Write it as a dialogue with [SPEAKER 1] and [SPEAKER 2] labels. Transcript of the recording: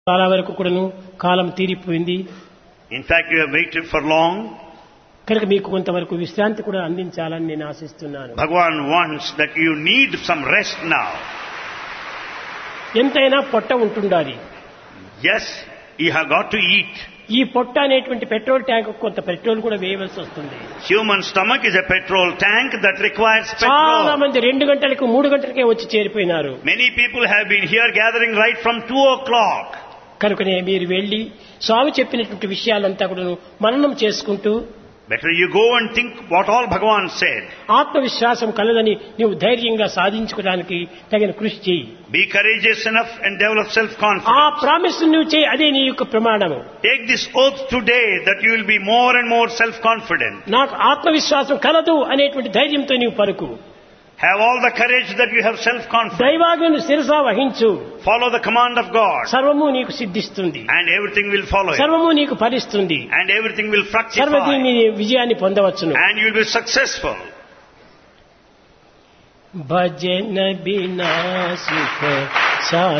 [SPEAKER 1] చాలా వరకు కూడాను కాలం తీరిపోయింది
[SPEAKER 2] In fact, you have waited for long.
[SPEAKER 1] కనుక మీకు కొంతవరకు విశ్రాంతి కూడా అందించాలని నేను ఆశిస్తున్నాను
[SPEAKER 2] Bhagavan wants that you need some rest now.
[SPEAKER 1] ఎంతైనా పొట్ట ఉంటుండాలి
[SPEAKER 2] Yes, you have got to eat.
[SPEAKER 1] ఈ పొట్ట అనేటువంటి పెట్రోల్ ట్యాంక్ కొంత పెట్రోల్ కూడా వేయవలసి వస్తుంది
[SPEAKER 2] Human stomach is a petrol tank that requires
[SPEAKER 1] చాలా
[SPEAKER 2] petrol.
[SPEAKER 1] మంది రెండు గంటలకు మూడు గంటలకే వచ్చి చేరిపోయినారు
[SPEAKER 2] Many people have been here gathering right from 2 o'clock.
[SPEAKER 1] కనుకనే మీరు వెళ్లి స్వామి చెప్పినటువంటి విషయాలంతా కూడా మననం చేసుకుంటూ
[SPEAKER 2] Better you go and think what all Bhagavan said.
[SPEAKER 1] ఆత్మవిశ్వాసం కలదని నీవు ధైర్యంగా సాధించుకోవడానికి తగిన కృషి చేయి
[SPEAKER 2] Be courageous enough and develop
[SPEAKER 1] ఆ
[SPEAKER 2] self-confidence.
[SPEAKER 1] ప్రామిస్ నువ్వు చేయి అదే నీ యొక్క ప్రమాణము
[SPEAKER 2] Take this oath today that you will be more and more self-confident.
[SPEAKER 1] నాకు ఆత్మవిశ్వాసం కలదు అనేటువంటి ధైర్యంతో నీవు పలుకు
[SPEAKER 2] Have all the courage that you have self-confidence.
[SPEAKER 1] దైవాజ్ఞను శిరసా వహించు
[SPEAKER 2] Follow the command of God
[SPEAKER 1] సర్వము నీకు సిద్ధిస్తుంది
[SPEAKER 2] and everything will follow you.
[SPEAKER 1] సర్వము నీకు ఫలిస్తుంది
[SPEAKER 2] And everything will
[SPEAKER 1] సర్వది
[SPEAKER 2] fructify.
[SPEAKER 1] నీ విజయాన్ని పొందవచ్చును
[SPEAKER 2] And you will be successful.
[SPEAKER 1] భజన బినా సుఖ